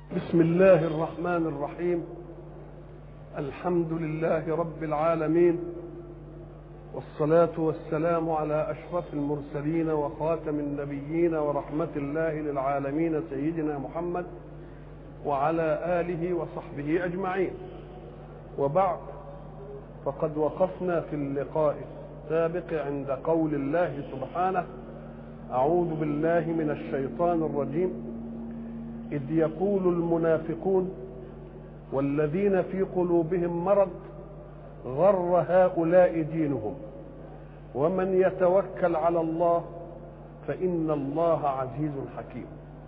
بسم الله الرحمن الرحيم الحمد لله رب العالمين والصلاة والسلام على أشرف المرسلين وخاتم النبيين ورحمة الله للعالمين سيدنا محمد وعلى آله وصحبه أجمعين وبعد فقد وقفنا في اللقاء السابق عند قول الله سبحانه أعوذ بالله من الشيطان الرجيم إذ يقول المنافقون والذين في قلوبهم مرض غر هؤلاء دينهم ومن يتوكل على الله فإن الله عزيز حكيم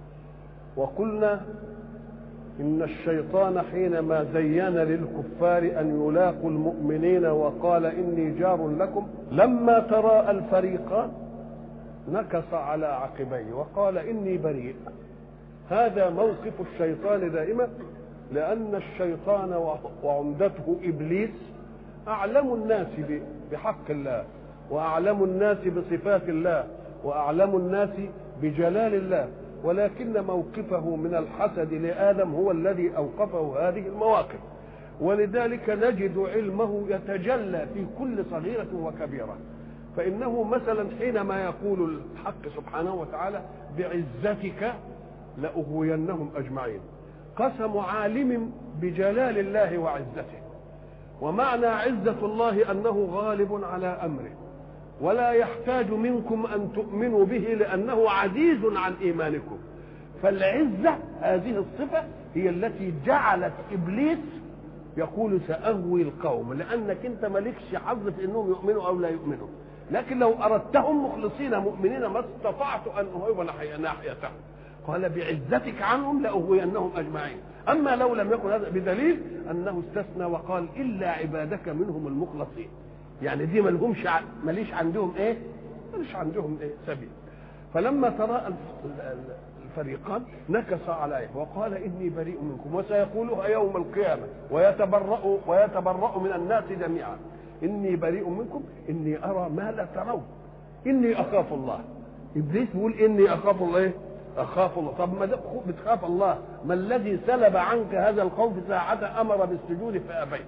وقلنا إن الشيطان حينما زين للكفار أن يلاقوا المؤمنين وقال إني جار لكم لما تراءى الفريقان نكص على عقبيه وقال إني بريء هذا موقف الشيطان دائما لأن الشيطان وعمدته إبليس أعلم الناس بحق الله وأعلم الناس بصفات الله وأعلم الناس بجلال الله ولكن موقفه من الحسد لآدم هو الذي أوقفه هذه المواقف ولذلك نجد علمه يتجلى في كل صغيرة وكبيرة فإنه مثلا حينما يقول الحق سبحانه وتعالى بعزتك لأغوينهم أجمعين قسم عالم بجلال الله وعزته ومعنى عزة الله أنه غالب على أمره ولا يحتاج منكم أن تؤمنوا به لأنه عزيز عن إيمانكم فالعزة هذه الصفة هي التي جعلت إبليس يقول سأهوي القوم لأنك أنت مالكش حظ في أنهم يؤمنوا أو لا يؤمنوا لكن لو أردتهم مخلصين مؤمنين ما استطعت أن أهوب ناحيتهم قال بعزتك عنهم لأغوينهم أجمعين أما لو لم يكن هذا بدليل أنه استثنى وقال إلا عبادك منهم المخلصين يعني دي ملهمش ماليش عندهم إيه ماليش عندهم إيه سبيل فلما تراءى الفريقان نكص عليه وقال إني بريء منكم وسيقولها يوم القيامة ويتبرأ ويتبرأ من الناس جميعا إني بريء منكم إني أرى ما لا ترون إني أخاف الله إبليس بيقول إني أخاف الله إيه اخاف الله طب ما بتخاف الله ما الذي سلب عنك هذا الخوف ساعة امر بالسجود فابيت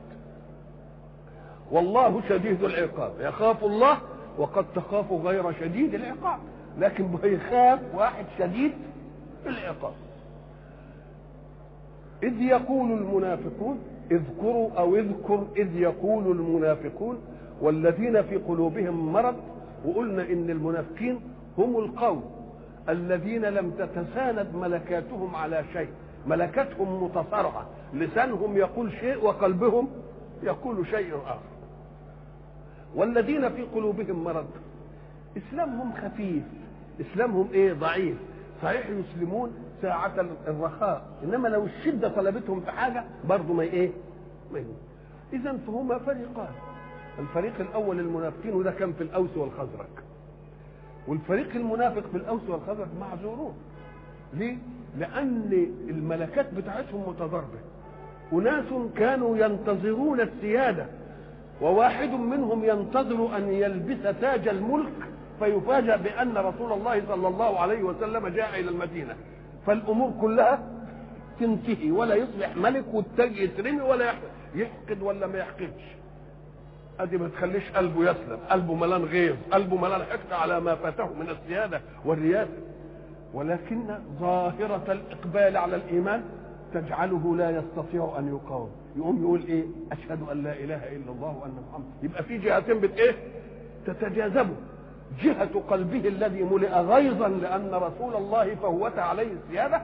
والله شديد العقاب يخاف الله وقد تخاف غير شديد العقاب لكن بيخاف واحد شديد العقاب إذ يقول المنافقون اذكروا أو اذكر إذ يقول المنافقون والذين في قلوبهم مرض وقلنا إن المنافقين هم القوم الذين لم تتساند ملكاتهم على شيء ملكتهم متصارعة لسانهم يقول شيء وقلبهم يقول شيء آخر والذين في قلوبهم مرض إسلامهم خفيف إسلامهم إيه ضعيف صحيح يسلمون ساعة الرخاء إنما لو الشدة طلبتهم في حاجة برضه ما إيه ما إذا فهما فريقان الفريق الأول المنافقين وده كان في الأوس والخزرج والفريق المنافق في الاوس والخزرج معذورون ليه لان الملكات بتاعتهم متضاربه اناس كانوا ينتظرون السياده وواحد منهم ينتظر ان يلبس تاج الملك فيفاجأ بأن رسول الله صلى الله عليه وسلم جاء إلى المدينة فالأمور كلها تنتهي ولا يصبح ملك والتاج يترمي ولا يحقد ولا ما يحقدش ادي ما تخليش قلبه يسلم قلبه ملان غيظ قلبه ملان حقد على ما فاته من السياده والرياسه ولكن ظاهره الاقبال على الايمان تجعله لا يستطيع ان يقاوم يقوم يقول ايه اشهد ان لا اله الا الله وان محمد يبقى في جهتين بت ايه تتجاذبوا جهة قلبه الذي ملئ غيظا لأن رسول الله فوت عليه السيادة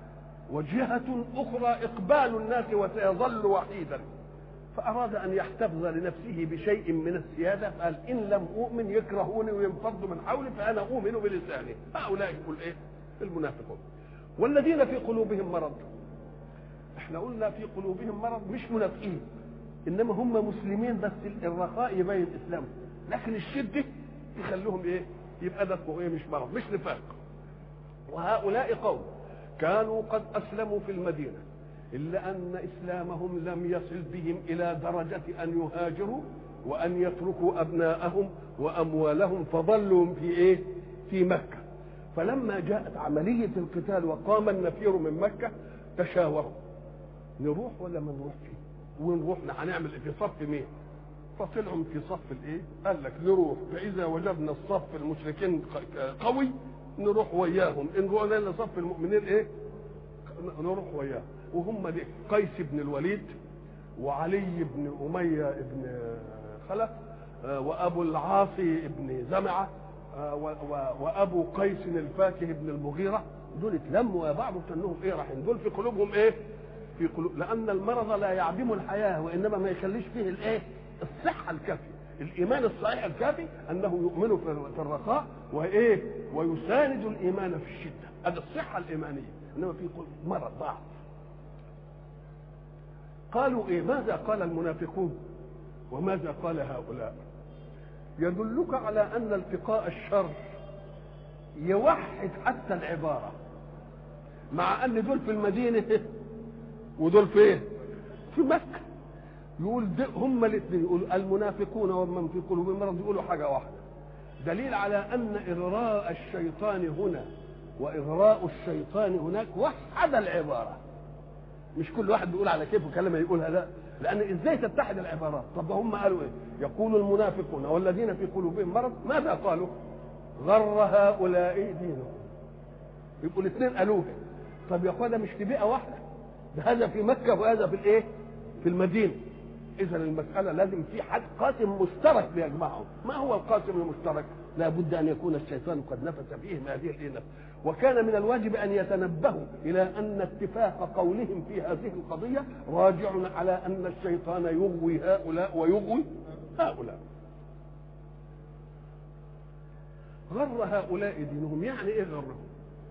وجهة أخرى إقبال الناس وسيظل وحيدا فأراد أن يحتفظ لنفسه بشيء من السيادة قال إن لم أؤمن يكرهوني وينفضوا من حولي فأنا أؤمن بلساني هؤلاء يقول إيه المنافقون والذين في قلوبهم مرض احنا قلنا في قلوبهم مرض مش منافقين انما هم مسلمين بس الرخاء يبين اسلامهم لكن الشده يخلوهم ايه يبقى ده اسمه ايه مش مرض مش نفاق وهؤلاء قوم كانوا قد اسلموا في المدينه إلا أن إسلامهم لم يصل بهم إلى درجة أن يهاجروا وأن يتركوا أبناءهم وأموالهم فظلوا في إيه؟ في مكة فلما جاءت عملية القتال وقام النفير من مكة تشاوروا نروح ولا ما نروحش ونروح هنعمل إيه؟ في صف مين فطلعوا في صف الايه قال لك نروح فاذا وجدنا الصف المشركين قوي نروح وياهم ان رؤنا صف المؤمنين ايه نروح وياهم وهم دي قيس بن الوليد وعلي بن اميه بن خلف وابو العاصي بن زمعه وابو قيس الفاكه بن المغيره دول اتلموا يا بعض كانهم ايه رايحين دول في قلوبهم ايه في قلوب لان المرض لا يعدم الحياه وانما ما يخليش فيه الايه الصحه الكافيه الايمان الصحيح الكافي انه يؤمن في الرخاء وايه ويساند الايمان في الشده هذه الصحه الايمانيه انما في مرض ضعف قالوا ايه ماذا قال المنافقون وماذا قال هؤلاء يدلك على ان التقاء الشر يوحد حتى العباره مع ان دول في المدينه ودول فين في مكه يقول هم الاثنين يقول المنافقون ومن في قلوبهم مرض يقولوا حاجه واحده دليل على ان اغراء الشيطان هنا واغراء الشيطان هناك وحد العباره مش كل واحد بيقول على كيفه كلمه يقولها لا لان ازاي تتحد العبارات طب هم قالوا ايه يقول المنافقون والذين في قلوبهم مرض ماذا قالوا غر هؤلاء دينهم يبقوا الاثنين قالوها طب يا اخوانا مش في بيئه واحده ده هذا في مكه وهذا في الايه في المدينه اذا المساله لازم في حد قاسم مشترك بيجمعهم ما هو القاسم المشترك لا بد ان يكون الشيطان قد نفس فيهم هذه الانف وكان من الواجب ان يتنبهوا الى ان اتفاق قولهم في هذه القضيه راجع على ان الشيطان يغوي هؤلاء ويغوي هؤلاء غر هؤلاء دينهم يعني ايه غرهم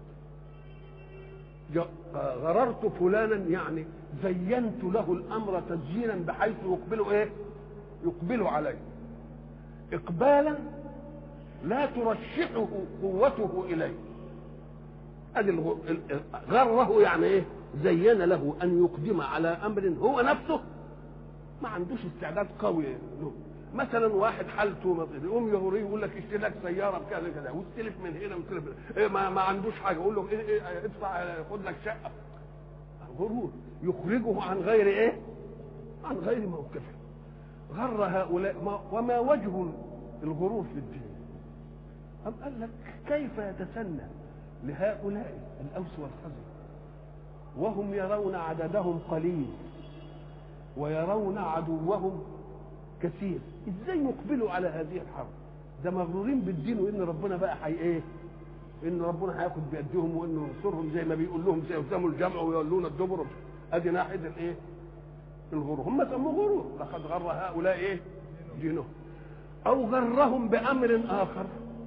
غررت فلانا يعني زينت له الامر تزيينا بحيث يقبل ايه يقبل عليه اقبالا لا ترشحه قوته اليه ادي غره يعني ايه زين له ان يقدم على امر هو نفسه ما عندوش استعداد قوي له مثلا واحد حالته يقوم يغريه يقول لك اشتري لك سياره بكذا كذا واستلف من هنا واستلف من هنا إيه ما, ما عندوش حاجه يقول له إيه إيه ادفع خد لك شقه غرور يخرجه عن غير ايه عن غير موقفه غر هؤلاء ما وما وجه الغرور في الدين أم قال لك كيف يتسنى لهؤلاء الأوس والخزرج وهم يرون عددهم قليل ويرون عدوهم كثير ازاي يقبلوا على هذه الحرب ده مغرورين بالدين وان ربنا بقى حي ايه ان ربنا هياخد بيدهم وانه ينصرهم زي ما بيقول لهم سيهزموا الجمع ويولون الدبر ادي ناحيه الايه الغرور هم سموه غرور لقد غر هؤلاء ايه دينهم او غرهم بامر اخر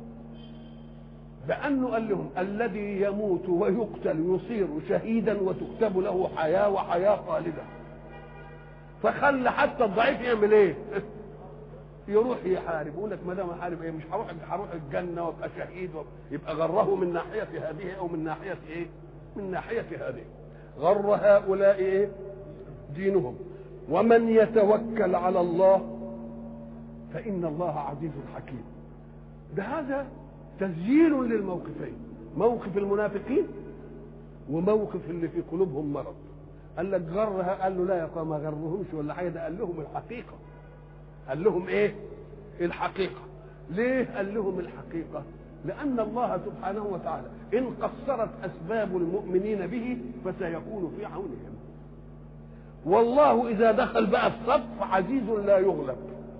بانه قال لهم الذي يموت ويقتل يصير شهيدا وتكتب له حياه وحياه خالده فخلى حتى الضعيف يعمل ايه يروح يحارب يقول لك ما دام احارب ايه مش هروح هروح الجنه وابقى شهيد يبقى غره من ناحيه هذه او من ناحيه ايه من ناحيه هذه غر هؤلاء ايه دينهم ومن يتوكل على الله فان الله عزيز حكيم ده هذا تسجيل للموقفين موقف المنافقين وموقف اللي في قلوبهم مرض قال لك غرها قال له لا يا قوم ما غرهمش ولا حاجه ده قال لهم الحقيقه قال لهم ايه الحقيقه ليه قال لهم الحقيقه لان الله سبحانه وتعالى ان قصرت اسباب المؤمنين به فسيكون في عونهم والله اذا دخل بقى الصف عزيز لا يغلب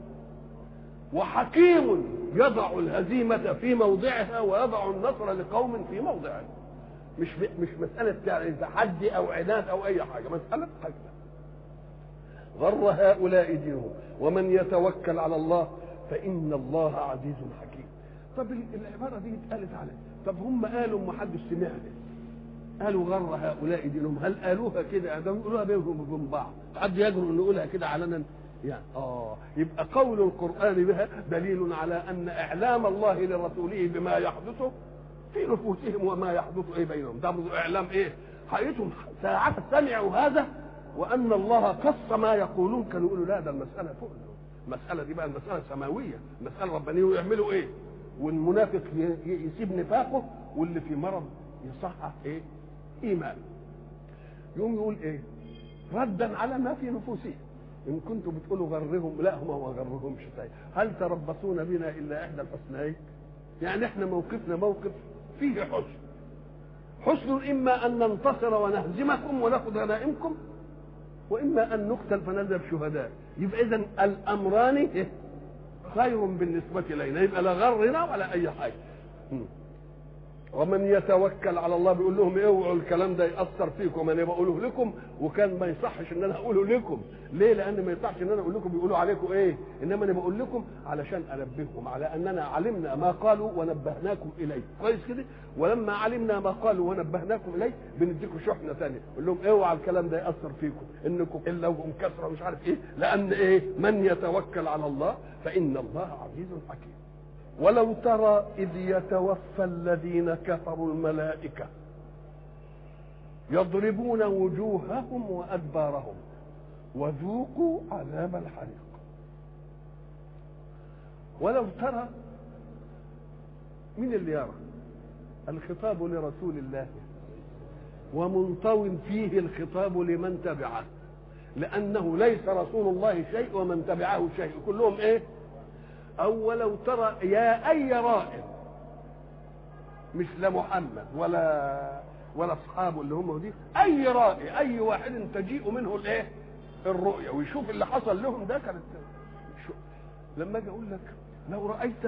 وحكيم يضع الهزيمه في موضعها ويضع النصر لقوم في موضعه مش مش مسألة تحدي أو عناد أو أي حاجة مسألة حاجة غر هؤلاء دينهم ومن يتوكل على الله فإن الله عزيز حكيم طب العبارة دي اتقالت عليه طب هم قالوا ما حدش سمعها قالوا غر هؤلاء دينهم هل قالوها كده ده يقولوها بينهم وبين بعض حد يجرؤ انه يقولها كده علنا يعني اه يبقى قول القرآن بها دليل على أن إعلام الله لرسوله بما يحدث في نفوسهم وما يحدث ايه بينهم ده اعلام ايه حقيقتهم ساعات سمعوا هذا وان الله قص ما يقولون كانوا يقولوا لا ده المساله فوق المساله دي بقى المساله سماويه المساله ربانيه ويعملوا ايه والمنافق يسيب نفاقه واللي في مرض يصحح ايه ايمان يقوم يقول ايه ردا على ما في نفوسهم ان كنتم بتقولوا غرهم لا هم ما غرهمش شيء هل تربصون بنا الا احدى الحسنيين يعني احنا موقفنا موقف فيه حسن حسن اما ان ننتصر ونهزمكم وناخذ غنائمكم واما ان نقتل فنذهب شهداء يبقى اذا الامران خير بالنسبه الينا يبقى لا غرنا ولا اي حاجه ومن يتوكل على الله بيقول لهم اوعوا الكلام ده ياثر فيكم انا بقوله لكم وكان ما يصحش ان انا اقوله لكم ليه لان ما يصحش ان انا اقول لكم بيقولوا عليكم ايه انما انا بقول لكم علشان انبهكم على اننا علمنا ما قالوا ونبهناكم اليه كويس كده ولما علمنا ما قالوا ونبهناكم اليه بنديكم شحنه ثانيه نقول لهم اوعوا الكلام ده ياثر فيكم انكم الا وهم كثره مش عارف ايه لان ايه من يتوكل على الله فان الله عزيز حكيم ولو ترى إذ يتوفى الذين كفروا الملائكة يضربون وجوههم وأدبارهم وذوقوا عذاب الحريق ولو ترى من اللي يرى الخطاب لرسول الله ومنطو فيه الخطاب لمن تبعه لأنه ليس رسول الله شيء ومن تبعه شيء كلهم إيه أو ولو ترى يا أي رائد مش لا محمد ولا ولا أصحابه اللي هم دي أي رائي أي واحد تجيء منه الإيه؟ الرؤية ويشوف اللي حصل لهم ده كانت شو لما أجي أقول لك لو رأيت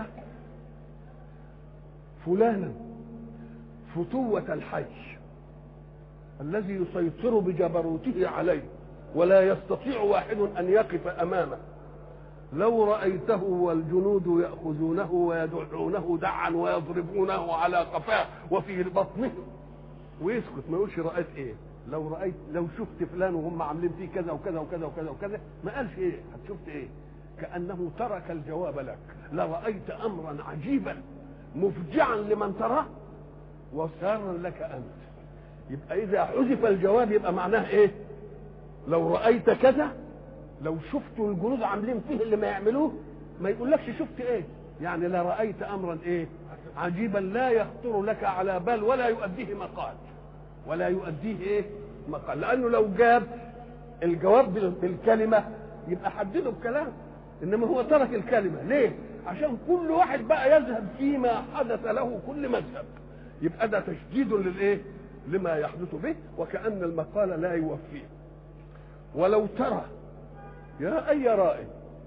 فلانا فتوة الحي الذي يسيطر بجبروته عليه ولا يستطيع واحد أن يقف أمامه لو رأيته والجنود يأخذونه ويدعونه دعا ويضربونه على قفاه وفي بطنه ويسكت ما يقولش رأيت ايه لو رأيت لو شفت فلان وهم عاملين فيه كذا وكذا وكذا وكذا وكذا ما قالش ايه شفت ايه كأنه ترك الجواب لك لرأيت أمرا عجيبا مفجعا لمن تراه وسارا لك أنت يبقى إذا حذف الجواب يبقى معناه إيه لو رأيت كذا لو شفتوا الجنود عاملين فيه اللي ما يعملوه ما يقولكش شفت ايه يعني لرأيت امرا ايه عجيبا لا يخطر لك على بال ولا يؤديه مقال ولا يؤديه ايه مقال لانه لو جاب الجواب بالكلمه يبقى حدده بكلام انما هو ترك الكلمه ليه عشان كل واحد بقى يذهب فيما حدث له كل مذهب يبقى ده تشديد للايه لما يحدث به وكأن المقال لا يوفيه ولو ترى يا أي رائد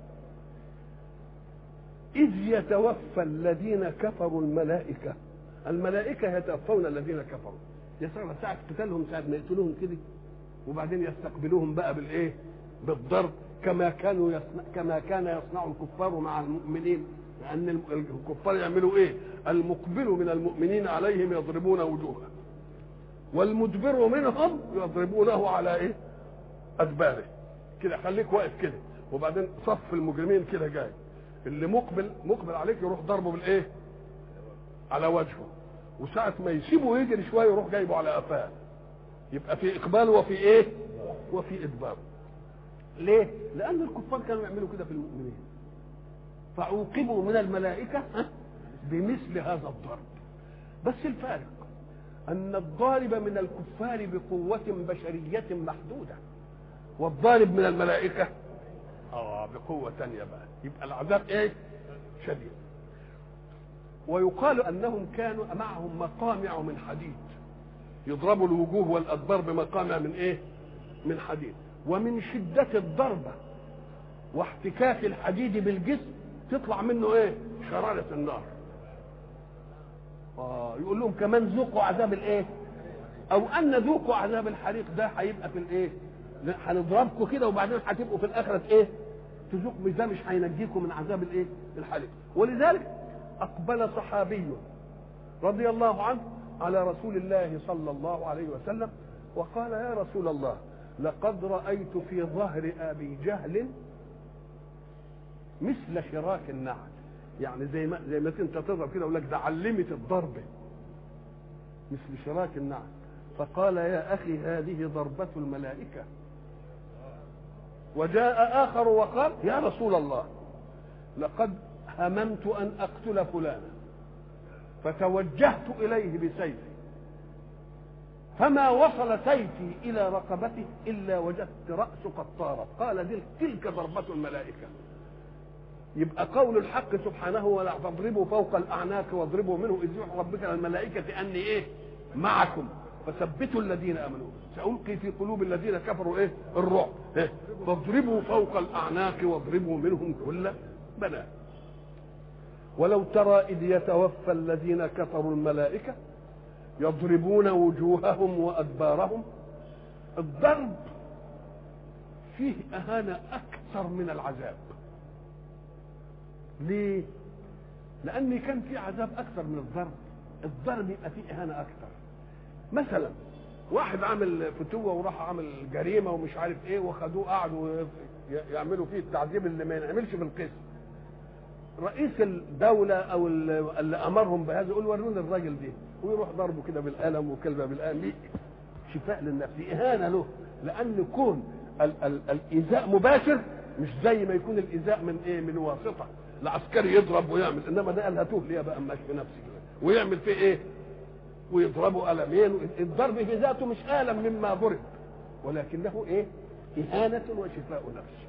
إذ يتوفى الذين كفروا الملائكة الملائكة يتوفون الذين كفروا يا ترى ساعة قتالهم ساعة ما يقتلوهم كده وبعدين يستقبلوهم بقى بالإيه؟ بالضرب كما كانوا يصنع كما كان يصنع الكفار مع المؤمنين لأن الكفار يعملوا إيه؟ المقبل من المؤمنين عليهم يضربون وجوههم والمدبر منهم يضربونه على إيه؟ أدباره كده خليك واقف كده وبعدين صف المجرمين كده جاي اللي مقبل مقبل عليك يروح ضربه بالايه على وجهه وساعة ما يسيبه يجري شوية يروح جايبه على قفاه يبقى في إقبال وفي إيه؟ وفي إدبار. ليه؟ لأن الكفار كانوا يعملوا كده في المؤمنين. فعوقبوا من الملائكة بمثل هذا الضرب. بس الفارق أن الضارب من الكفار بقوة بشرية محدودة. والضارب من الملائكة اه بقوة تانية بقى يبقى العذاب ايه شديد ويقال انهم كانوا معهم مقامع من حديد يضربوا الوجوه والادبار بمقامع من ايه من حديد ومن شدة الضربة واحتكاك الحديد بالجسم تطلع منه ايه شرارة النار اه يقول لهم كمان ذوقوا عذاب الايه او ان ذوقوا عذاب الحريق ده هيبقى في الايه هنضربكم كده وبعدين هتبقوا في الاخره ايه تذوق مش ده مش هينجيكم من عذاب الايه الحريق ولذلك اقبل صحابي رضي الله عنه على رسول الله صلى الله عليه وسلم وقال يا رسول الله لقد رايت في ظهر ابي جهل مثل شراك النعل يعني زي ما زي ما انت تضرب كده يقول لك ده علمت الضربه مثل شراك النعل فقال يا اخي هذه ضربه الملائكه وجاء آخر وقال يا رسول الله لقد هممت أن أقتل فلانا فتوجهت إليه بسيفي فما وصل سيفي الى رقبته الا وجدت راسه قد طارت قال دي تلك ضربه الملائكه يبقى قول الحق سبحانه ولا تضربوا فوق الاعناق واضربوا منه اذ يوحي ربك للملائكه اني ايه معكم فثبتوا الذين امنوا سالقي في قلوب الذين كفروا ايه الرعب إيه؟ فاضربوا فوق الاعناق واضربوا منهم كل بنات ولو ترى اذ يتوفى الذين كفروا الملائكه يضربون وجوههم وادبارهم الضرب فيه اهانه اكثر من العذاب ليه لان كان في عذاب اكثر من الضرب الضرب يبقى فيه اهانه اكثر مثلا واحد عامل فتوه وراح عامل جريمه ومش عارف ايه وخدوه قعدوا يعملوا فيه التعذيب اللي ما ينعملش في القسم رئيس الدولة أو اللي أمرهم بهذا يقول وروني الراجل ده ويروح ضربه كده بالقلم وكلمة بالقلم دي شفاء للنفس إهانة له لأن كون ال- ال- الإيذاء مباشر مش زي ما يكون الإيذاء من إيه من واسطة العسكري يضرب ويعمل إنما ده قال هاتوه ليه بقى ماشي بنفسي كده ويعمل فيه إيه ويضربه قلمين الضرب في ذاته مش ألم مما ضرب ولكنه إيه إهانة وشفاء نفس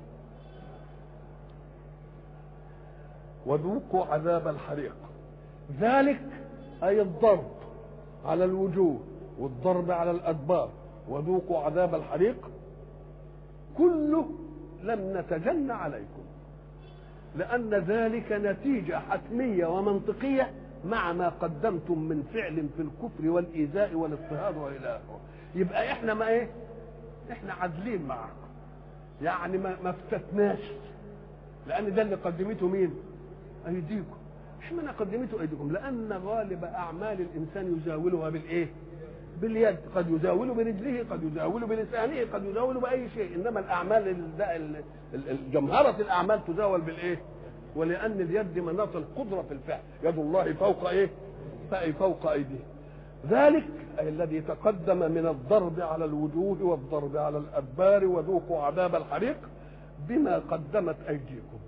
وذوقوا عذاب الحريق ذلك أي الضرب على الوجوه والضرب على الأدبار وذوقوا عذاب الحريق كله لم نتجن عليكم لأن ذلك نتيجة حتمية ومنطقية مع ما قدمتم من فعل في الكفر والإيذاء والاضطهاد وإلى آخره يبقى إحنا ما إيه؟ إحنا عادلين معكم يعني ما ما افتتناش لأن ده اللي قدمته مين؟ أيديكم اشمعنى قدمته أيديكم؟ لأن غالب أعمال الإنسان يزاولها بالإيه؟ باليد قد يزاول برجله قد يزاول بلسانه قد يزاول باي شيء انما الاعمال ال- ال- ال- جمهره الاعمال تزاول بالايه ولان اليد مناط القدره في الفعل يد الله فوق ايه فأي فوق ايديه ذلك أي الذي تقدم من الضرب على الوجوه والضرب على الادبار وذوقوا عذاب الحريق بما قدمت ايديكم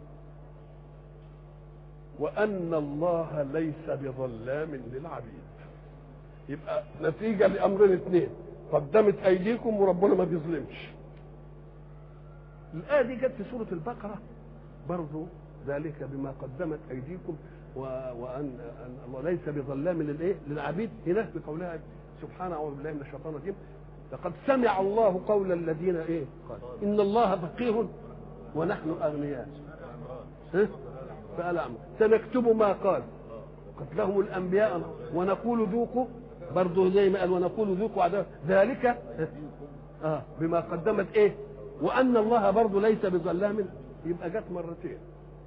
وان الله ليس بظلام للعبيد يبقى نتيجه لامرين اثنين قدمت ايديكم وربنا ما بيظلمش الايه دي جت في سوره البقره برضو ذلك بما قدمت ايديكم و... وان أن الله ليس بظلام للايه للعبيد هناك بقولها سبحانه اعوذ بالله من الشيطان الرجيم لقد سمع الله قول الذين ايه قال ان الله فقير ونحن اغنياء ها؟ فقال أعمى. سنكتب ما قال قتلهم الانبياء ونقول ذوقوا برضه زي ما قال ونقول ذوقوا عذاب ذلك اه بما قدمت ايه وان الله برضه ليس بظلام يبقى جت مرتين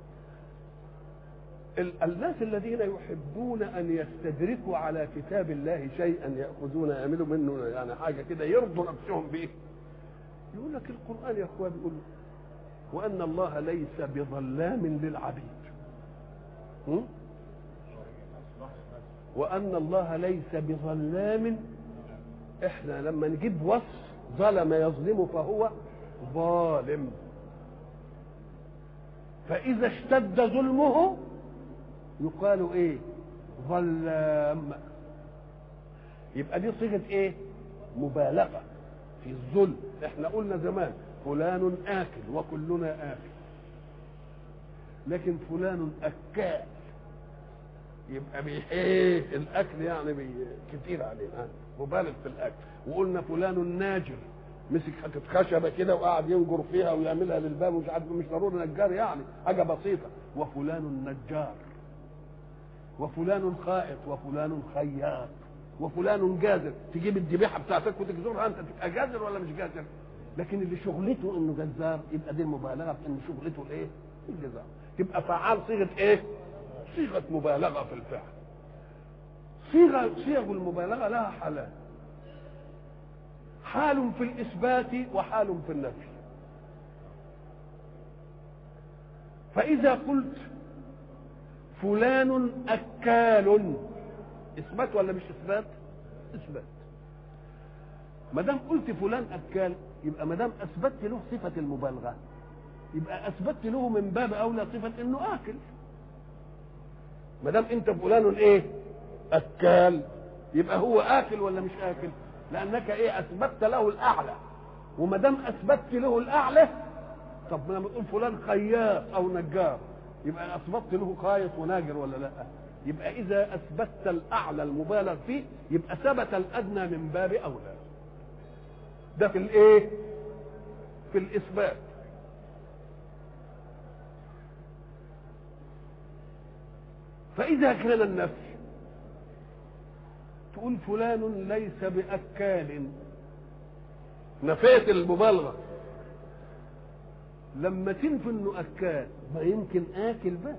ال- الناس الذين يحبون ان يستدركوا على كتاب الله شيئا ياخذون يعملوا منه يعني حاجه كده يرضوا نفسهم به يقول لك القران يا اخوان بيقول وان الله ليس بظلام للعبيد م? وان الله ليس بظلام احنا لما نجيب وصف ظلم يظلم فهو ظالم فاذا اشتد ظلمه يقال ايه ظلام يبقى دي صيغه ايه مبالغه في الظلم احنا قلنا زمان فلان اكل وكلنا اكل لكن فلان اكال يبقى بي ايه الاكل يعني بي كتير علينا مبالغ في الاكل وقلنا فلان ناجر مسك حته خشبه كده وقعد ينجر فيها ويعملها للباب ومش عارف مش ضروري نجار يعني حاجه بسيطه وفلان نجار وفلان خائط وفلان خياط وفلان جازر تجيب الذبيحه بتاعتك وتجزرها انت تبقى جازر ولا مش جازر لكن اللي شغلته انه جزار يبقى دي المبالغه في ان شغلته الايه الجزار تبقى فعال صيغه ايه صيغه مبالغه في الفعل صيغه صيغ المبالغه لها حالان حال في الاثبات وحال في النفي فاذا قلت فلان اكال اثبات ولا مش اثبات اثبات ما دام قلت فلان اكال يبقى ما دام اثبتت له صفه المبالغه يبقى اثبتت له من باب اولى صفه انه اكل ما دام انت فلان ايه اكال يبقى هو اكل ولا مش اكل لانك ايه اثبتت له الاعلى وما دام اثبتت له الاعلى طب لما تقول فلان خياط او نجار يبقى اثبتت له خايط وناجر ولا لا يبقى اذا اثبتت الاعلى المبالغ فيه يبقى ثبت الادنى من باب اولى ده في الايه في الاثبات فاذا كان النفي تقول فلان ليس باكال نفيت المبالغه لما تنفي انه اكال ما يمكن اكل بس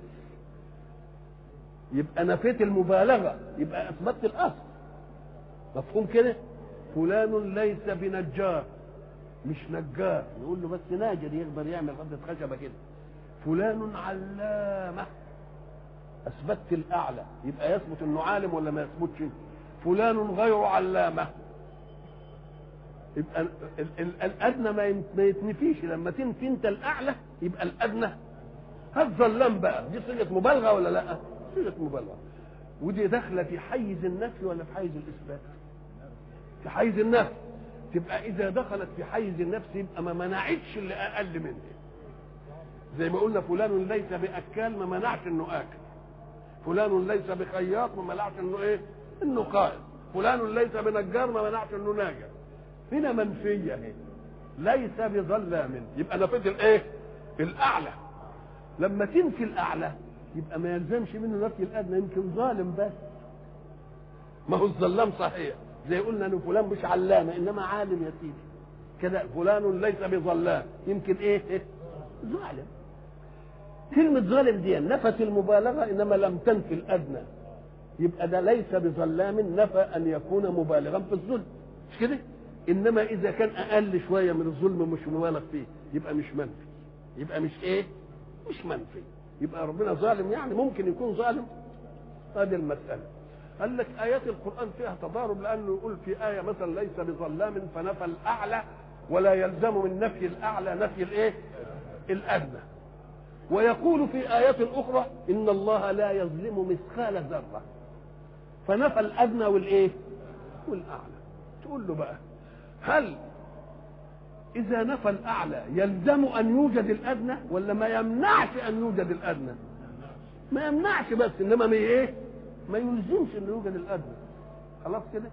يبقى نفيت المبالغه يبقى اثبتت الاصل مفهوم كده فلان ليس بنجار مش نجار يقول له بس ناجر يقدر يعمل قبضه خشبه كده فلان علامه اثبتت الاعلى يبقى يثبت انه عالم ولا ما يثبتش فلان غير علامه يبقى ال- ال- الادنى ما ين- ما يتنفيش لما تنفي انت الاعلى يبقى الادنى هالظلام بقى دي صيغه مبالغه ولا لا؟ صيغه مبالغه ودي داخله في حيز النفي ولا في حيز الاثبات؟ في حيز النفي تبقى اذا دخلت في حيز النفس يبقى ما منعتش اللي اقل منه زي ما قلنا فلان ليس باكال ما منعش انه اكل فلان ليس بخياط ما منعش انه ايه انه قائد فلان ليس بنجار ما منعش انه ناجر هنا منفيه اهي ليس بظلام يبقى نفيت الايه الاعلى لما تنفي الاعلى يبقى ما يلزمش منه نفي الادنى يمكن ظالم بس ما هو الظلام صحيح زي قلنا ان فلان مش علامه انما عالم يا سيدي كده فلان ليس بظلام يمكن ايه, إيه؟ ظالم كلمة ظالم دي نفت المبالغة إنما لم تنفي الأدنى يبقى ده ليس بظلام نفى أن يكون مبالغا في الظلم مش كده؟ إنما إذا كان أقل شوية من الظلم مش مبالغ فيه يبقى مش منفي يبقى مش إيه؟ مش منفي يبقى ربنا ظالم يعني ممكن يكون ظالم هذه المسألة قال لك آيات القرآن فيها تضارب لأنه يقول في آية مثلا ليس بظلام فنفى الأعلى ولا يلزم من نفي الأعلى نفي الإيه؟ الأدنى ويقول في آيات أخرى إن الله لا يظلم مثقال ذرة فنفى الأدنى والإيه؟ والأعلى تقول له بقى هل إذا نفى الأعلى يلزم أن يوجد الأدنى ولا ما يمنعش أن يوجد الأدنى؟ ما يمنعش بس إنما ما إيه؟ ما يلزمش أن يوجد الأدنى خلاص كده؟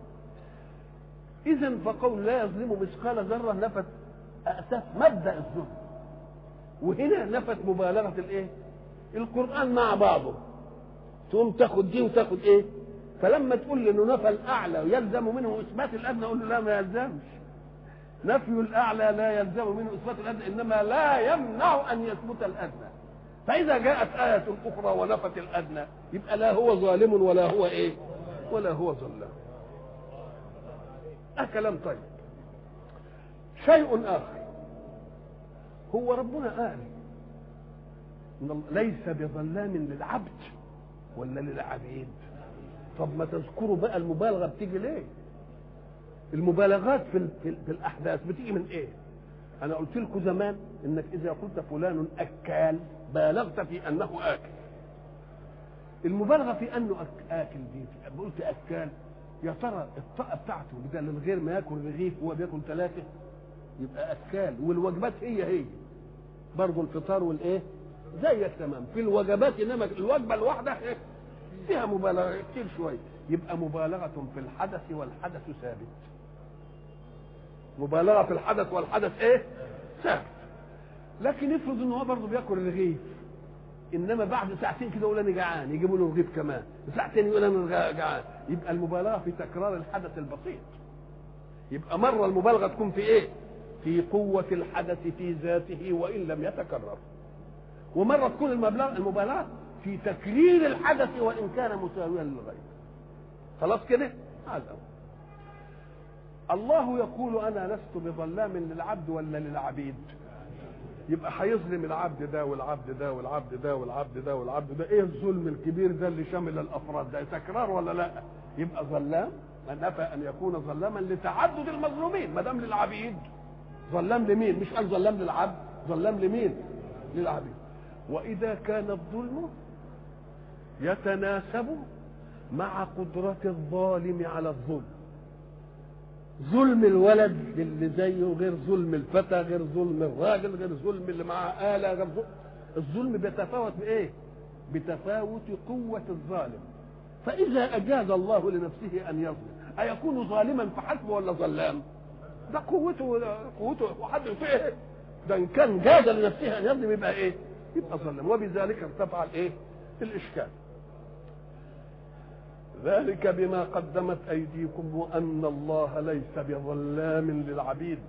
إذا فقول لا يظلم مثقال ذرة نفت أساس مبدأ الظلم وهنا نفت مبالغه الايه القران مع بعضه تقوم تاخد دي وتاخد ايه فلما تقول لي انه نفى الاعلى ويلزم منه اثبات الادنى اقول له لا ما يلزمش نفي الاعلى لا يلزم منه اثبات الادنى انما لا يمنع ان يثبت الادنى فاذا جاءت ايه اخرى ونفت الادنى يبقى لا هو ظالم ولا هو ايه ولا هو ظلام ده كلام طيب شيء اخر هو ربنا قال ان الله ليس بظلام للعبد ولا للعبيد طب ما تذكروا بقى المبالغه بتيجي ليه المبالغات في, ال- في, ال- في الاحداث بتيجي من ايه انا قلت لكم زمان انك اذا قلت فلان اكال بالغت في انه اكل المبالغه في انه أك- اكل دي قلت اكال يا ترى الطاقه بتاعته بدل من غير ما ياكل رغيف هو بياكل ثلاثه يبقى اكال والوجبات هي هي برضه الفطار والايه زيك تمام في الوجبات انما الوجبه الواحده إيه؟ فيها مبالغه كتير شويه يبقى مبالغه في الحدث والحدث ثابت مبالغه في الحدث والحدث ايه ثابت لكن افرض ان هو برضه بياكل رغيف انما بعد ساعتين كده يقول انا جعان يجيبوا له رغيف كمان ساعتين يقول انا جعان يبقى المبالغه في تكرار الحدث البسيط يبقى مره المبالغه تكون في ايه في قوة الحدث في ذاته وإن لم يتكرر ومرة تكون المبالغة المبالغة في تكرير الحدث وإن كان مساويا للغير خلاص كده هذا الله يقول أنا لست بظلام للعبد ولا للعبيد يبقى هيظلم العبد ده والعبد ده والعبد ده والعبد ده والعبد ده ايه الظلم الكبير ده اللي شامل الافراد ده تكرار ولا لا يبقى ظلام نفى ان يكون ظلاما لتعدد المظلومين ما دام للعبيد ظلام لمين مش قال ظلام للعبد ظلام لمين للعبيد واذا كان الظلم يتناسب مع قدرة الظالم على الظلم ظلم الولد اللي زيه غير ظلم الفتى غير ظلم الراجل غير ظلم اللي معاه آلة غير ظلم الظلم بيتفاوت بإيه؟ بتفاوت قوة الظالم فإذا أجاز الله لنفسه أن يظلم أيكون ظالما فحسبه ولا ظلام؟ ده قوته قوته وحد فيه ده إن كان جاز لنفسه أن يظلم يبقى إيه؟ يبقى ظلم وبذلك ارتفع الإيه؟ الإشكال ذلك بما قدمت أيديكم وأن الله ليس بظلام للعبيد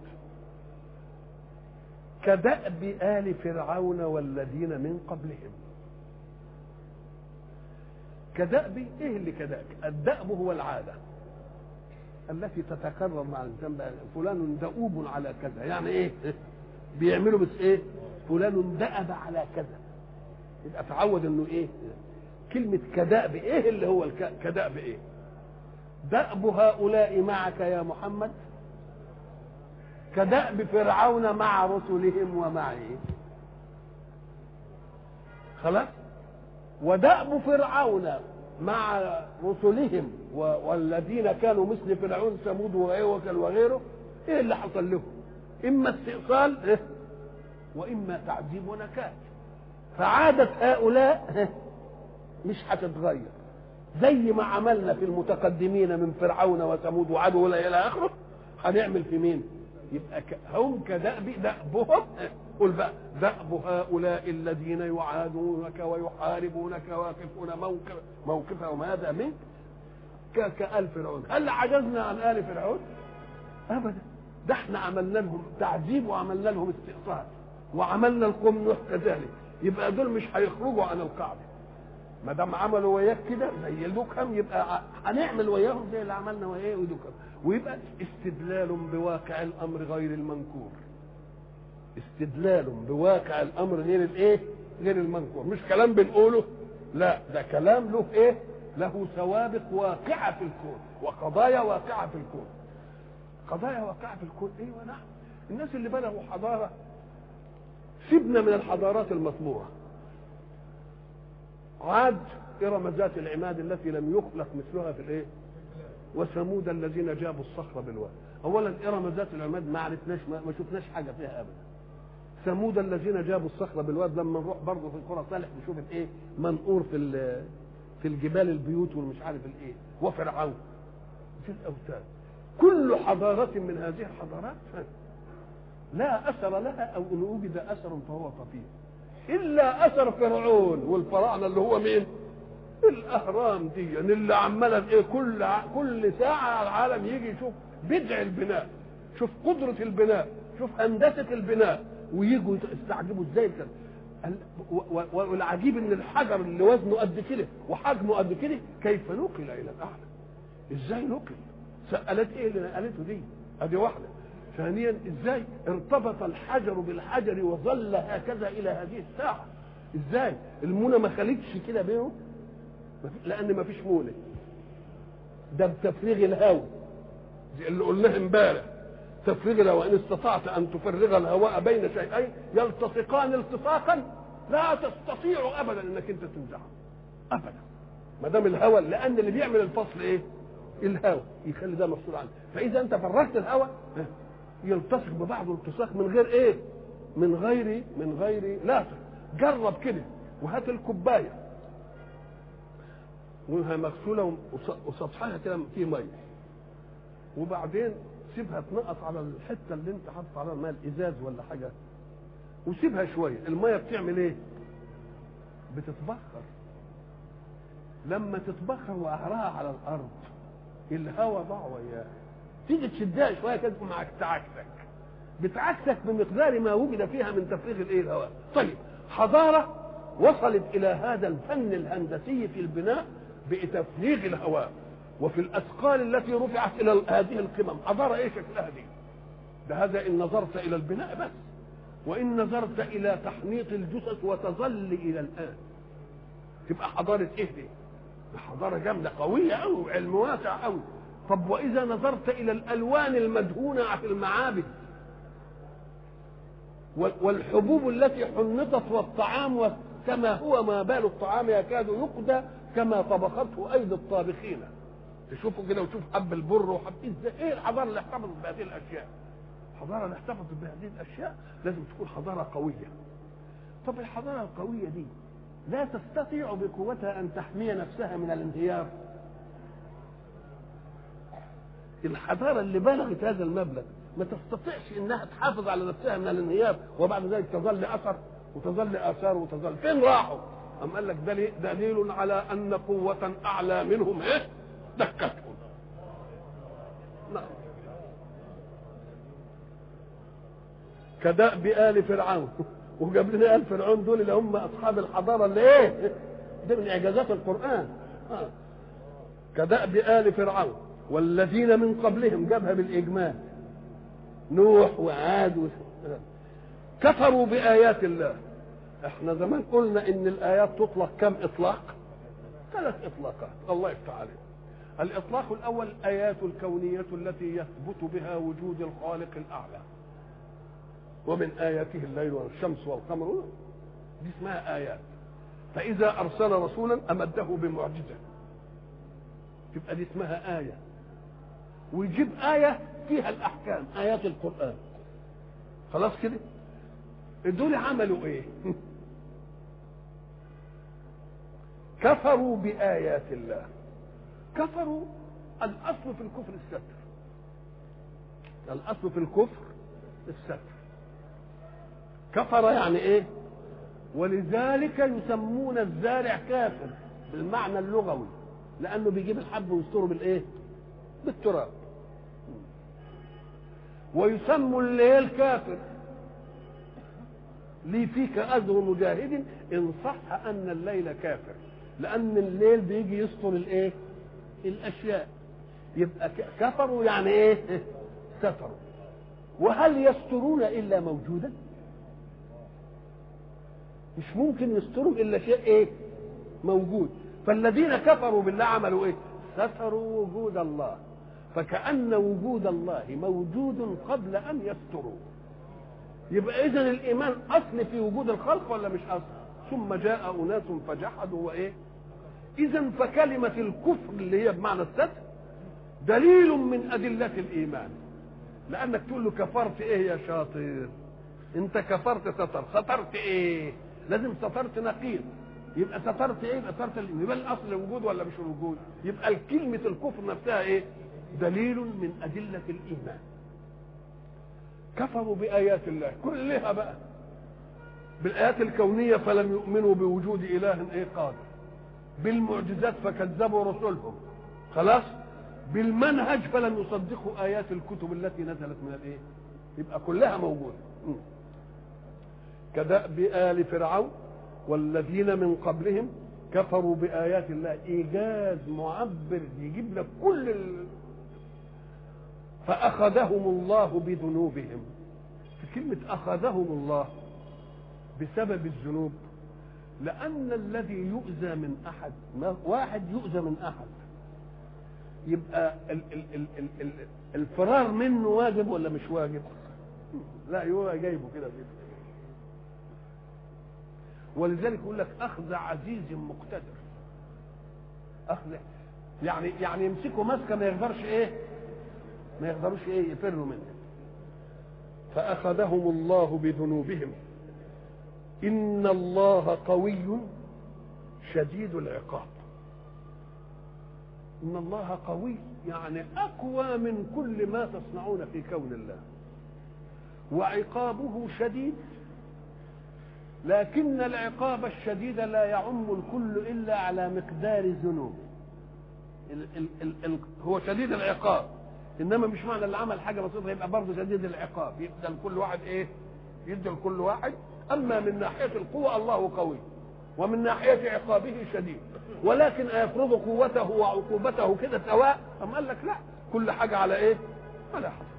كدأب آل فرعون والذين من قبلهم كدأب ايه اللي كدأب الدأب هو العادة التي تتكرر مع الانسان فلان دؤوب على كذا يعني ايه بيعملوا بس ايه فلان دأب على كذا يبقى تعود انه ايه كلمة كدأب ايه اللي هو كدأب ايه دأب هؤلاء معك يا محمد كدأب فرعون مع رسلهم ومعه خلاص ودأب فرعون مع رسلهم والذين كانوا مثل فرعون ثمود وعوكل وغيره ايه اللي حصل لهم اما استئصال إيه؟ واما تعذيب ونكال فعادة هؤلاء مش هتتغير زي ما عملنا في المتقدمين من فرعون وثمود وعاد ولا الى اخره هنعمل في مين يبقى هم كدأب دأبهم قل بقى دأب هؤلاء الذين يعادونك ويحاربونك ويقفون موقف موقفهم هذا منك كآل فرعون هل عجزنا عن آل فرعون؟ أبدا ده احنا عملنا لهم تعذيب وعملنا لهم استئصال وعملنا القوم نوح كذلك يبقى دول مش هيخرجوا عن القاعده ما دام عملوا وياك كده زي اللوكم يبقى هنعمل وياهم زي اللي عملنا وياه ودوكم ويبقى استدلال بواقع الامر غير المنكور استدلال بواقع الامر غير الايه غير المنكور مش كلام بنقوله لا ده كلام له ايه له سوابق واقعه في الكون وقضايا واقعه في الكون قضايا واقعه في الكون ايوه نعم الناس اللي بلغوا حضاره سيبنا من الحضارات المطموعه عاد إرم ذات العماد التي لم يخلق مثلها في الإيه؟ وثمود الذين جابوا الصخر بالواد. أولا إرم ذات العماد ما عرفناش ما, ما شفناش حاجة فيها أبدا. ثمود الذين جابوا الصخر بالواد لما نروح برضه في القرى صالح نشوف الإيه؟ منقور في في الجبال البيوت والمش عارف الإيه؟ وفرعون. في الأوتاد. كل حضارة من هذه الحضارات لا أثر لها أو إن وجد أثر فهو طفيف. الا اثر فرعون والفراعنه اللي هو مين الاهرام دي يعني اللي عماله ايه كل كل ساعه العالم يجي يشوف بدع البناء شوف قدره البناء شوف هندسه البناء ويجوا يستعجبوا ازاي كده والعجيب ان الحجر اللي وزنه قد كده وحجمه قد كده كيف نقل الى الاعلى ازاي نقل سالت ايه اللي نقلته دي ادي واحده ثانيا ازاي ارتبط الحجر بالحجر وظل هكذا الى هذه الساعه ازاي المونه ما خلتش كده بينهم لان ما فيش مونه ده بتفريغ الهواء اللي قلناه امبارح تفريغ الهواء ان استطعت ان تفرغ الهواء بين شيئين يلتصقان التصاقا لا تستطيع ابدا انك انت تنزعه ابدا ما دام الهواء لان اللي بيعمل الفصل ايه الهواء يخلي ده مفصول عنه فاذا انت فرغت الهواء يلتصق ببعضه التصاق من غير ايه من غير من غير لاصق جرب كده وهات الكوبايه وهي مغسوله وسطحها كده فيه ميه وبعدين سيبها تنقط على الحته اللي انت حاطط عليها الماء الازاز ولا حاجه وسيبها شويه الميه بتعمل ايه بتتبخر لما تتبخر وقعرها على الارض الهواء ضاع وياها تيجي تشدها شويه كده معك تعكسك بتعكسك بمقدار ما وجد فيها من تفريغ الايه الهواء طيب حضاره وصلت الى هذا الفن الهندسي في البناء بتفريغ الهواء وفي الاثقال التي رفعت الى هذه القمم حضاره ايه شكلها دي ده هذا ان نظرت الى البناء بس وان نظرت الى تحنيط الجثث وتظل الى الان تبقى حضاره ايه دي حضاره جامده قويه قوي وعلم واسع قوي طب واذا نظرت الى الالوان المدهونه في المعابد والحبوب التي حنطت والطعام كما هو ما بال الطعام يكاد يقدى كما طبخته ايدي الطابخين تشوفوا كده وتشوف حب البر وحب ازاي ايه الحضاره اللي احتفظت بهذه الاشياء الحضاره اللي احتفظت بهذه الاشياء لازم تكون حضاره قويه طب الحضاره القويه دي لا تستطيع بقوتها ان تحمي نفسها من الانهيار الحضاره اللي بلغت هذا المبلغ ما تستطيعش انها تحافظ على نفسها من الانهيار وبعد ذلك تظل اثر وتظل اثار وتظل فين راحوا؟ أم قال لك دليل, دليل على أن قوة أعلى منهم إيه؟ دكتهم. نعم. كدأب آل فرعون وجاب لنا آل فرعون دول اللي هم أصحاب الحضارة اللي إيه؟ ده من إعجازات القرآن. آه. كدأب آل فرعون والذين من قبلهم جابها بالإجمال. نوح وعاد و... كفروا بآيات الله احنا زمان قلنا ان الايات تطلق كم اطلاق ثلاث اطلاقات الله يفتح عليك الاطلاق الاول الايات الكونيه التي يثبت بها وجود الخالق الاعلى ومن اياته الليل والشمس والقمر دي اسمها ايات فاذا ارسل رسولا امده بمعجزه تبقى دي اسمها ايه ويجيب ايه فيها الاحكام ايات القران خلاص كده دول عملوا ايه كفروا بآيات الله كفروا الأصل في الكفر الستر الأصل في الكفر الستر كفر يعني إيه ولذلك يسمون الزارع كافر بالمعنى اللغوي لأنه بيجيب الحب ويستره بالإيه بالتراب ويسموا الليل كافر لي فيك أجر مجاهد إن صح أن الليل كافر لان الليل بيجي يستر الايه الاشياء يبقى كفروا يعني ايه ستروا وهل يسترون الا موجودا مش ممكن يستروا الا شيء ايه موجود فالذين كفروا بالله عملوا ايه ستروا وجود الله فكأن وجود الله موجود قبل أن يستروا يبقى إذا الإيمان أصل في وجود الخلق ولا مش أصل ثم جاء أناس فجحدوا وإيه إذا فكلمة الكفر اللي هي بمعنى الستر دليل من أدلة الإيمان لأنك تقول له كفرت إيه يا شاطر أنت كفرت ستر سترت إيه لازم سترت نقيض يبقى سترت ايه يبقى سترت يبقى الاصل الوجود ولا مش الوجود يبقى كلمه الكفر نفسها ايه دليل من ادله الايمان كفروا بايات الله كلها بقى بالايات الكونيه فلم يؤمنوا بوجود اله ايه قادر بالمعجزات فكذبوا رسلهم خلاص بالمنهج فلم يصدقوا ايات الكتب التي نزلت من الايه يبقى كلها موجوده كدأب آل فرعون والذين من قبلهم كفروا بآيات الله إيجاز معبر يجيب لك كل ال... فأخذهم الله بذنوبهم في كلمة أخذهم الله بسبب الذنوب لأن الذي يؤذى من أحد ما واحد يؤذى من أحد يبقى ال ال ال ال ال الفرار منه واجب ولا مش واجب؟ لا هو جايبه كده كده ولذلك يقول لك اخذ عزيز مقتدر اخذ يعني يعني يمسكوا مسكه ما يقدرش ايه ما يقدروش ايه يفروا منه فاخذهم الله بذنوبهم ان الله قوي شديد العقاب ان الله قوي يعني اقوى من كل ما تصنعون في كون الله وعقابه شديد لكن العقاب الشديد لا يعم الكل الا على مقدار الذنوب ال ال ال ال هو شديد العقاب انما مش معنى اللي عمل حاجه بسيطه يبقى برضه شديد العقاب يبقى لكل واحد ايه يدي لكل واحد اما من ناحيه القوه الله قوي ومن ناحيه عقابه شديد ولكن ايفرض قوته وعقوبته كده سواء ام قال لك لا كل حاجه على ايه على حسب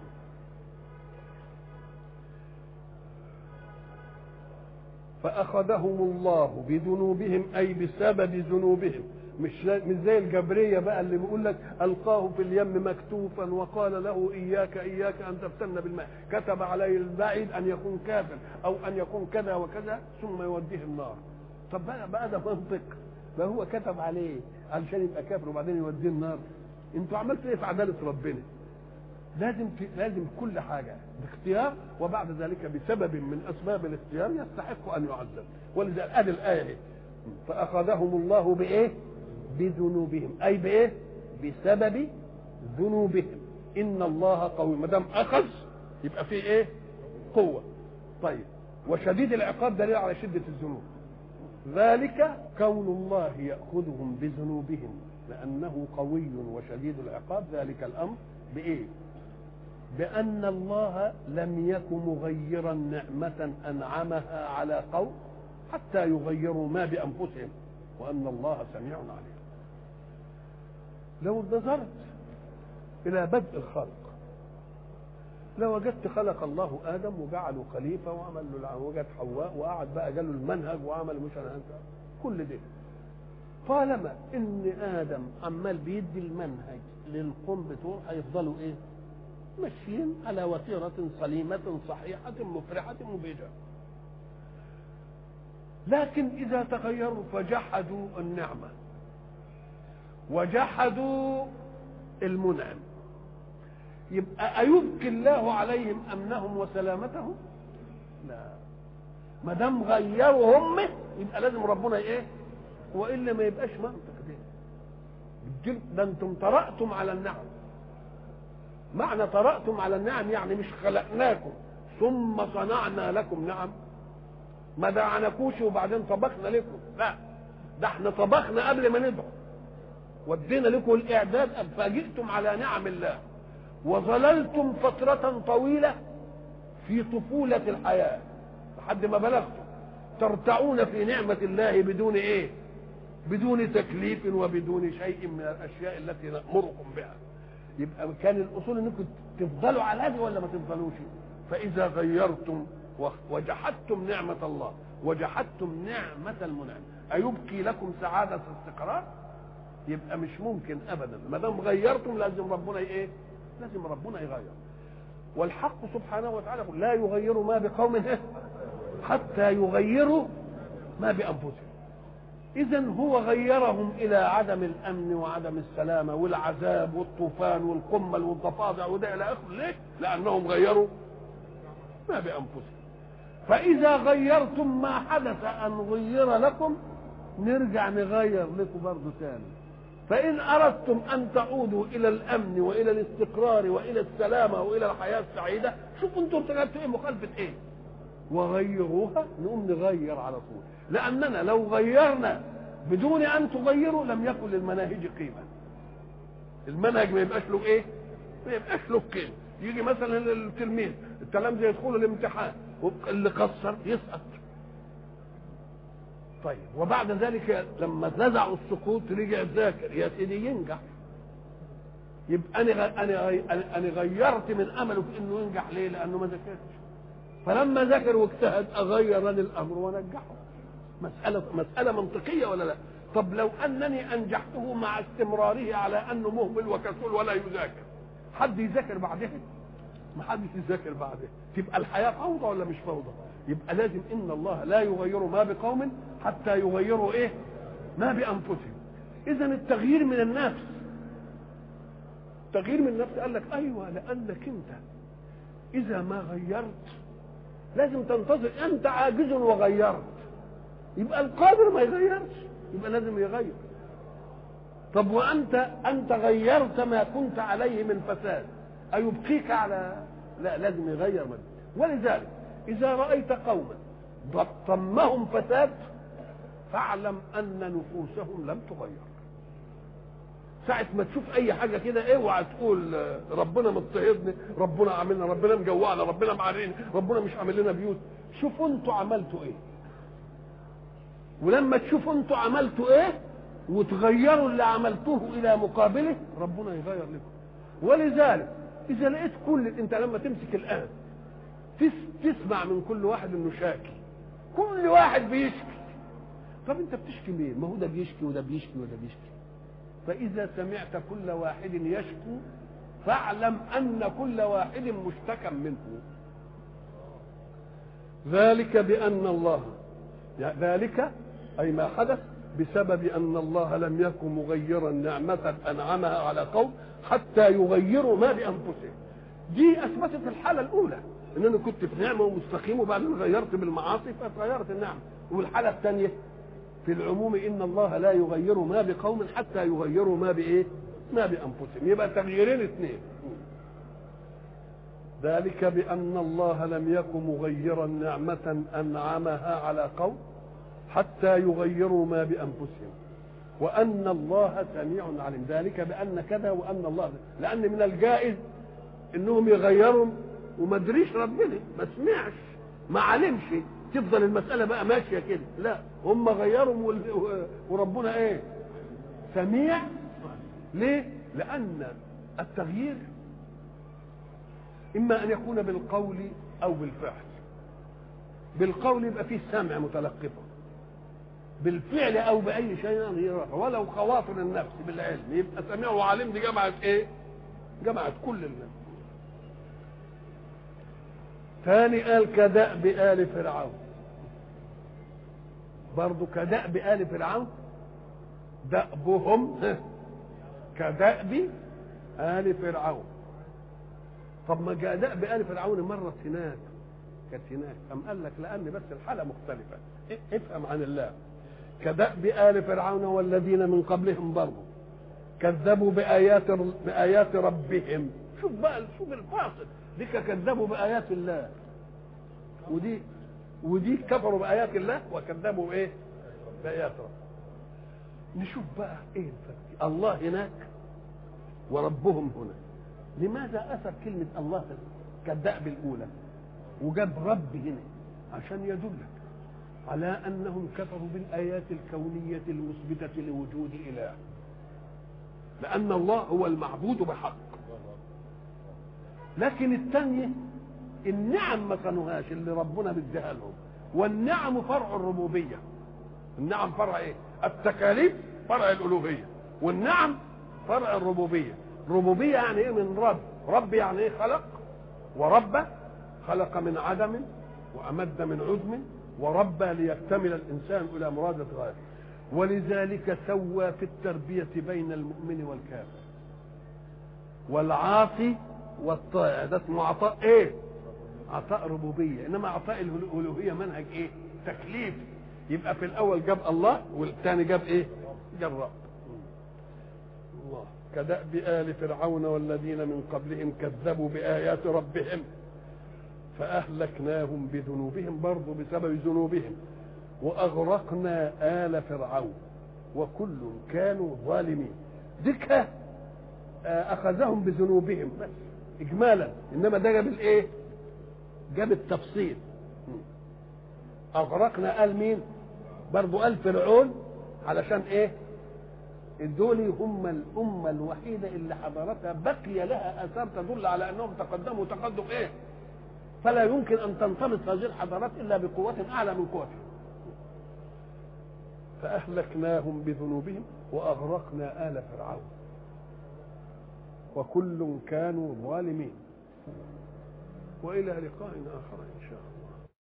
فأخذهم الله بذنوبهم أي بسبب ذنوبهم مش مش زي الجبريه بقى اللي بيقول لك القاه في اليم مكتوفا وقال له اياك اياك ان تفتن بالماء كتب عليه البعيد ان يكون كافر او ان يكون كذا وكذا ثم يوديه النار طب بقى بقى ده منطق ما هو كتب عليه علشان يبقى كافر وبعدين يوديه النار انتوا عملتوا ايه في عداله ربنا لازم في لازم كل حاجه باختيار وبعد ذلك بسبب من اسباب الاختيار يستحق ان يعذب ولذلك ادي الايه اهي فاخذهم الله بايه بذنوبهم اي بايه بسبب ذنوبهم ان الله قوي ما دام اخذ يبقى فيه ايه قوه طيب وشديد العقاب دليل على شده الذنوب ذلك كون الله ياخذهم بذنوبهم لانه قوي وشديد العقاب ذلك الامر بايه بان الله لم يك مغيرا نعمه انعمها على قوم حتى يغيروا ما بانفسهم وان الله سميع عليم لو نظرت الى بدء الخلق لوجدت خلق الله ادم وجعله خليفه وعمل له وجد حواء وقعد بقى جاله المنهج وعمل مش انا كل ده طالما ان ادم عمال بيدي المنهج للقوم بتوعه هيفضلوا ايه؟ ماشيين على وتيره سليمه صحيحه مفرحه مبهجه. لكن اذا تغيروا فجحدوا النعمه وجحدوا المنعم يبقى أيبكي الله عليهم أمنهم وسلامتهم؟ لا ما دام غيروا هم يبقى لازم ربنا ايه؟ والا ما يبقاش منطق ده ده انتم طرأتم على النعم معنى طرأتم على النعم يعني مش خلقناكم ثم صنعنا لكم نعم ما دعناكوش وبعدين طبخنا لكم لا ده احنا طبخنا قبل ما ندعو ودينا لكم الاعداد فجئتم على نعم الله وظللتم فترة طويلة في طفولة الحياة لحد ما بلغتم ترتعون في نعمة الله بدون ايه بدون تكليف وبدون شيء من الاشياء التي نأمركم بها يبقى كان الاصول انكم تفضلوا على هذه ولا ما تفضلوش فاذا غيرتم وجحدتم نعمة الله وجحدتم نعمة المنعم أيبكي لكم سعادة استقرار يبقى مش ممكن أبدا ما دام غيرتم لازم ربنا إيه لازم ربنا يغير والحق سبحانه وتعالى لا يغير ما بقوم حتى يغيروا ما بأنفسهم إذا هو غيرهم إلى عدم الأمن وعدم السلامة والعذاب والطوفان والقمل والضفادع وده إلى آخره ليه؟ لأنهم غيروا ما بأنفسهم فإذا غيرتم ما حدث أن غير لكم نرجع نغير لكم برضه تاني فإن أردتم أن تعودوا إلى الأمن وإلى الاستقرار وإلى السلامة وإلى الحياة السعيدة شوفوا أنتم ارتكبتوا إيه مخالفة إيه وغيروها نقوم نغير على طول لأننا لو غيرنا بدون أن تغيروا لم يكن للمناهج قيمة المنهج ما يبقاش له إيه ما يبقاش له قيمة يجي مثلا التلميذ التلامذة يدخلوا الامتحان اللي قصر يسقط طيب وبعد ذلك لما نزعوا السقوط رجع ذاكر يا سيدي ينجح يبقى انا انا انا غيرت من امله في انه ينجح ليه؟ لانه ما ذاكرش فلما ذاكر واجتهد اغير انا الامر وانجحه مساله مساله منطقيه ولا لا؟ طب لو انني انجحته مع استمراره على انه مهمل وكسول ولا يذاكر حد يذاكر بعدها؟ ما حدش يذاكر بعدها تبقى الحياه فوضى ولا مش فوضى؟ يبقى لازم ان الله لا يغير ما بقوم حتى يغيروا ايه؟ ما بانفسهم. اذا التغيير من النفس تغيير من النفس قال لك ايوه لانك انت اذا ما غيرت لازم تنتظر انت عاجز وغيرت يبقى القادر ما يغيرش يبقى لازم يغير طب وانت انت غيرت ما كنت عليه من فساد ايبقيك على لا لازم يغير من ولذلك اذا رايت قوما طمهم فساد فاعلم ان نفوسهم لم تغير ساعة ما تشوف أي حاجة كده اوعى تقول ربنا مضطهدني، ربنا عاملنا، ربنا مجوعنا، ربنا معرينا، ربنا مش عامل لنا بيوت، شوفوا أنتوا عملتوا إيه. ولما تشوفوا أنتوا عملتوا إيه وتغيروا اللي عملتوه إلى مقابله ربنا يغير لكم. ولذلك إذا لقيت كل أنت لما تمسك الآن تسمع من كل واحد إنه شاكي. كل واحد بيشكي. طب أنت بتشكي ليه؟ ما هو ده بيشكي وده بيشكي وده بيشكي. فإذا سمعت كل واحد يشكو فاعلم أن كل واحد مشتكى منه ذلك بأن الله ذلك أي ما حدث بسبب أن الله لم يكن مغيرا نعمة أنعمها على قوم حتى يغيروا ما بأنفسهم دي أثبتت الحالة الأولى إن أنا كنت في نعمة ومستقيم وبعدين غيرت بالمعاصي فتغيرت النعمة والحالة الثانية في العموم إن الله لا يغير ما بقوم حتى يغيروا ما بإيه؟ ما بأنفسهم يبقى تغييرين اثنين ذلك بأن الله لم يكن مغيرا نعمة أنعمها على قوم حتى يغيروا ما بأنفسهم وأن الله سميع عليم ذلك بأن كذا وأن الله لأن من الجائز إنهم يغيروا وما ادريش ربنا ما سمعش ما علمش تفضل المسألة بقى ماشية كده لا هم غيروا وربنا ايه سميع ليه لأن التغيير إما أن يكون بالقول أو بالفعل بالقول يبقى فيه سمع متلقفه بالفعل او باي شيء يروح ولو خواطر النفس بالعلم يبقى سميع وعلم دي جمعت ايه؟ جمعت كل الناس ثاني قال كدأب آل فرعون برضو كدأب آل فرعون دأبهم كدأب آل فرعون طب ما جاء دأب آل فرعون مرة هناك كانت هناك أم قال لك لأن بس الحالة مختلفة افهم عن الله كدأب آل فرعون والذين من قبلهم برضه كذبوا بآيات بآيات ربهم شوف بقى شوف الفاصل دي كذبوا بآيات الله ودي ودي كفروا بآيات الله وكذبوا بإيه؟ بآيات رب نشوف بقى إيه الفرق الله هناك وربهم هنا لماذا أثر كلمة الله كالدأب الأولى وجاب رب هنا عشان يدلك على انهم كفروا بالايات الكونيه المثبته لوجود اله لان الله هو المعبود بحق لكن الثانيه النعم ما كانوهاش اللي ربنا مديها لهم والنعم فرع الربوبيه النعم فرع ايه التكاليف فرع الالوهيه والنعم فرع الربوبيه ربوبيه يعني ايه من رب رب يعني ايه خلق ورب خلق من عدم وامد من عدم وربى ليكتمل الانسان الى مرادة غاية ولذلك سوى في التربية بين المؤمن والكافر والعاصي والطائع ده اسمه عطاء ايه؟ عطاء ربوبية انما عطاء الالوهية منهج ايه؟ تكليف يبقى في الاول جاب الله والثاني جاب ايه؟ جاب رب الله كدأب آل فرعون والذين من قبلهم كذبوا بآيات ربهم فأهلكناهم بذنوبهم برضو بسبب ذنوبهم وأغرقنا آل فرعون وكل كانوا ظالمين ذكى أخذهم بذنوبهم بس إجمالا إنما ده جاب الإيه؟ جاب التفصيل أغرقنا آل مين؟ برضو آل فرعون علشان إيه؟ دول هم الأمة الوحيدة اللي حضارتها بقي لها آثار تدل على أنهم تقدموا تقدم إيه؟ فلا يمكن ان تنطلق هذه الحضارات الا بقوه اعلى من قوتها فاهلكناهم بذنوبهم واغرقنا ال فرعون وكل كانوا ظالمين والى لقاء اخر ان شاء الله